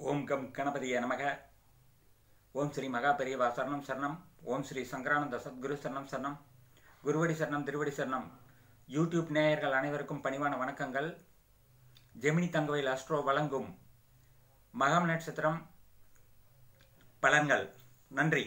ஓம் come கணபதிய நமக ஓம் ஸ்ரீ மகா பெரியவா சரணம் சரணம் ஓம் ஸ்ரீ சங்கரானந்த சத்குரு சரணம் சரணம் குருவடி சரணம் திருவடி சரணம் யூடியூப் நேயர்கள் அனைவருக்கும் பணிவான வணக்கங்கள் ஜெமினி தங்கவேல் அஸ்ட்ரோ வழங்கும் மகம் நட்சத்திரம் பலன்கள் நன்றி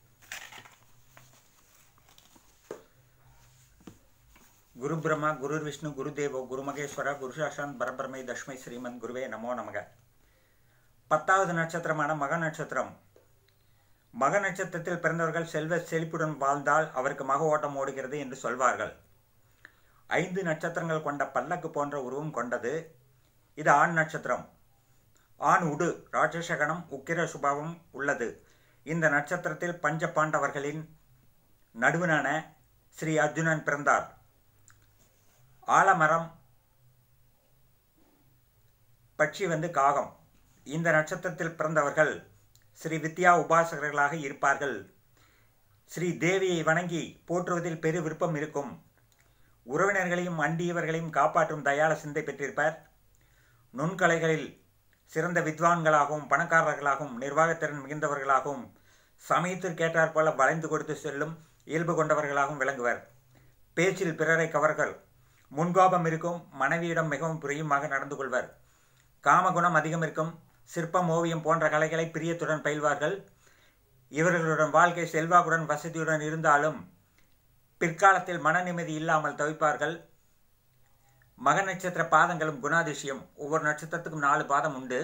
குரு பிரம்மா குரு விஷ்ணு குரு தேவோ குரு மகேஸ்வர குரு சாஷாந்த் பரபிரமை தஷ்மை ஸ்ரீமத் குருவே நமோ நமக பத்தாவது நட்சத்திரமான மக நட்சத்திரம் மக நட்சத்திரத்தில் பிறந்தவர்கள் செல்வ செழிப்புடன் வாழ்ந்தால் அவருக்கு மக ஓட்டம் ஓடுகிறது என்று சொல்வார்கள் ஐந்து நட்சத்திரங்கள் கொண்ட பல்லக்கு போன்ற உருவம் கொண்டது இது ஆண் நட்சத்திரம் ஆண் உடு ராட்சசகணம் உக்கிர சுபாவம் உள்ளது இந்த நட்சத்திரத்தில் பஞ்ச பாண்டவர்களின் நடுவனான ஸ்ரீ அர்ஜுனன் பிறந்தார் ஆலமரம் பட்சி வந்து காகம் இந்த நட்சத்திரத்தில் பிறந்தவர்கள் ஸ்ரீ வித்யா உபாசகர்களாக இருப்பார்கள் ஸ்ரீ தேவியை வணங்கி போற்றுவதில் பெரு விருப்பம் இருக்கும் உறவினர்களையும் அண்டியவர்களையும் காப்பாற்றும் தயால சிந்தை பெற்றிருப்பார் நுண்கலைகளில் சிறந்த வித்வான்களாகவும் பணக்காரர்களாகவும் நிர்வாகத்திறன் மிகுந்தவர்களாகவும் சமயத்திற்கேற்றாற் போல வளைந்து கொடுத்து செல்லும் இயல்பு கொண்டவர்களாகவும் விளங்குவர் பேச்சில் பிறரை கவர்கள் முன்கோபம் இருக்கும் மனைவியிடம் மிகவும் பிரியுமாக நடந்து கொள்வர் காமகுணம் அதிகம் இருக்கும் சிற்பம் ஓவியம் போன்ற கலைகளை பிரியத்துடன் பயில்வார்கள் இவர்களுடன் வாழ்க்கை செல்வாக்குடன் வசதியுடன் இருந்தாலும் பிற்காலத்தில் மன நிம்மதி இல்லாமல் தவிப்பார்கள் மக நட்சத்திர பாதங்களும் குணாதிசயம் ஒவ்வொரு நட்சத்திரத்துக்கும் நாலு பாதம் உண்டு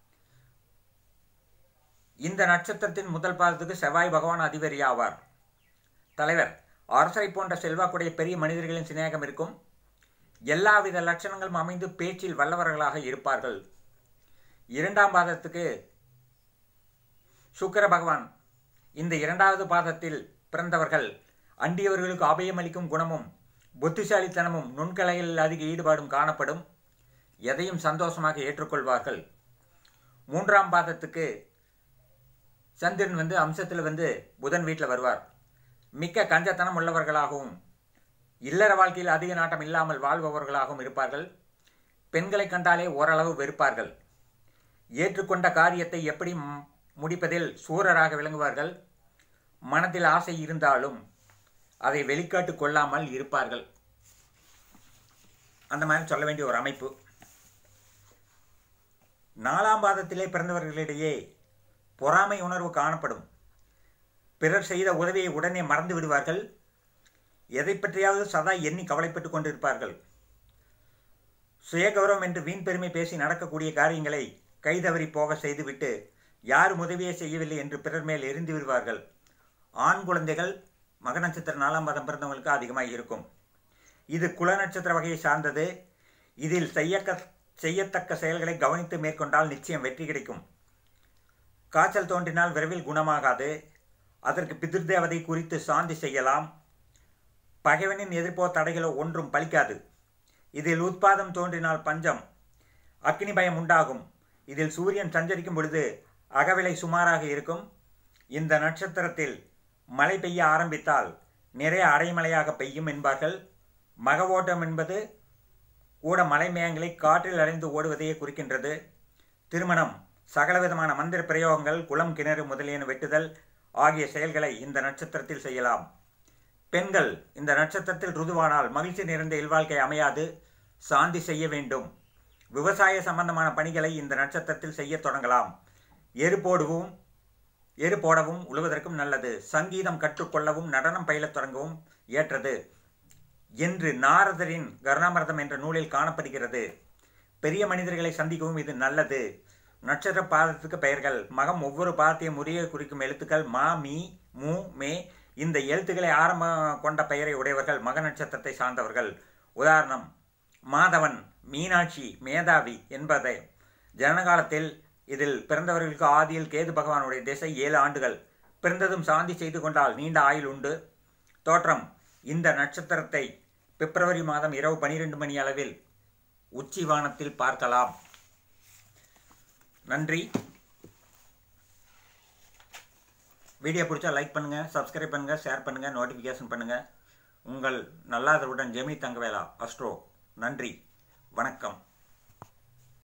இந்த நட்சத்திரத்தின் முதல் பாதத்துக்கு செவ்வாய் பகவான் அதிபதி ஆவார் தலைவர் அரசரை போன்ற செல்வாக்குடைய பெரிய மனிதர்களின் சிநேகம் இருக்கும் எல்லாவித லட்சணங்களும் அமைந்து பேச்சில் வல்லவர்களாக இருப்பார்கள் இரண்டாம் பாதத்துக்கு சுக்கர பகவான் இந்த இரண்டாவது பாதத்தில் பிறந்தவர்கள் அண்டியவர்களுக்கு அபயமளிக்கும் குணமும் புத்திசாலித்தனமும் நுண்கலைகளில் அதிக ஈடுபாடும் காணப்படும் எதையும் சந்தோஷமாக ஏற்றுக்கொள்வார்கள் மூன்றாம் பாதத்துக்கு சந்திரன் வந்து அம்சத்தில் வந்து புதன் வீட்டில் வருவார் மிக்க கஞ்சத்தனம் உள்ளவர்களாகவும் இல்லற வாழ்க்கையில் அதிக நாட்டம் இல்லாமல் வாழ்பவர்களாகவும் இருப்பார்கள் பெண்களை கண்டாலே ஓரளவு வெறுப்பார்கள் ஏற்றுக்கொண்ட காரியத்தை எப்படி முடிப்பதில் சூரராக விளங்குவார்கள் மனத்தில் ஆசை இருந்தாலும் அதை வெளிக்காட்டு கொள்ளாமல் இருப்பார்கள் அந்த மாதிரி சொல்ல வேண்டிய ஒரு அமைப்பு நாலாம் பாதத்திலே பிறந்தவர்களிடையே பொறாமை உணர்வு காணப்படும் பிறர் செய்த உதவியை உடனே மறந்து விடுவார்கள் எதை பற்றியாவது சதா எண்ணி கவலைப்பட்டு கொண்டிருப்பார்கள் சுயகௌரவம் என்று வீண் பெருமை பேசி நடக்கக்கூடிய காரியங்களை கைதவறி போக செய்துவிட்டு யாரும் உதவியே செய்யவில்லை என்று பிறர் மேல் எரிந்து விடுவார்கள் ஆண் குழந்தைகள் மக நட்சத்திர நாலாம் பாதம் பிறந்தவங்களுக்கு அதிகமாக இருக்கும் இது குல நட்சத்திர வகையை சார்ந்தது இதில் செய்யக்க செய்யத்தக்க செயல்களை கவனித்து மேற்கொண்டால் நிச்சயம் வெற்றி கிடைக்கும் காய்ச்சல் தோன்றினால் விரைவில் குணமாகாது அதற்கு பிதிர்தேவதை குறித்து சாந்தி செய்யலாம் பகைவனின் எதிர்ப்போ தடைகளோ ஒன்றும் பலிக்காது இதில் உட்பாதம் தோன்றினால் பஞ்சம் அக்னி பயம் உண்டாகும் இதில் சூரியன் சஞ்சரிக்கும் பொழுது அகவிலை சுமாராக இருக்கும் இந்த நட்சத்திரத்தில் மழை பெய்ய ஆரம்பித்தால் நிறைய அடைமழையாக பெய்யும் என்பார்கள் மகவோட்டம் என்பது கூட மலை மேகங்களை காற்றில் அடைந்து ஓடுவதையே குறிக்கின்றது திருமணம் சகலவிதமான மந்திர பிரயோகங்கள் குளம் கிணறு முதலியன வெட்டுதல் ஆகிய செயல்களை இந்த நட்சத்திரத்தில் செய்யலாம் பெண்கள் இந்த நட்சத்திரத்தில் ருதுவானால் மகிழ்ச்சி நிறைந்த இல்வாழ்க்கை அமையாது சாந்தி செய்ய வேண்டும் விவசாய சம்பந்தமான பணிகளை இந்த நட்சத்திரத்தில் செய்ய தொடங்கலாம் எரு போடுவும் எரு போடவும் உழுவதற்கும் நல்லது சங்கீதம் கற்றுக்கொள்ளவும் நடனம் பயிலத் தொடங்கவும் ஏற்றது என்று நாரதரின் கருணாமிரதம் என்ற நூலில் காணப்படுகிறது பெரிய மனிதர்களை சந்திக்கவும் இது நல்லது நட்சத்திர பாதத்துக்கு பெயர்கள் மகம் ஒவ்வொரு பாதத்தையும் முறையை குறிக்கும் எழுத்துக்கள் மா மீ மு மே இந்த எழுத்துக்களை ஆரம்ப கொண்ட பெயரை உடையவர்கள் மக நட்சத்திரத்தை சார்ந்தவர்கள் உதாரணம் மாதவன் மீனாட்சி மேதாவி என்பதை ஜனகாலத்தில் இதில் பிறந்தவர்களுக்கு ஆதியில் கேது பகவானுடைய திசை ஏழு ஆண்டுகள் பிறந்ததும் சாந்தி செய்து கொண்டால் நீண்ட ஆயுள் உண்டு தோற்றம் இந்த நட்சத்திரத்தை பிப்ரவரி மாதம் இரவு பனிரெண்டு மணி அளவில் உச்சி வானத்தில் பார்க்கலாம் நன்றி வீடியோ பிடிச்சா லைக் பண்ணுங்கள் சப்ஸ்கிரைப் பண்ணுங்கள் ஷேர் பண்ணுங்கள் நோட்டிஃபிகேஷன் பண்ணுங்கள் உங்கள் நல்லாதருடன் ஜெமினி தங்கவேலா அஸ்ட்ரோ நன்றி வணக்கம்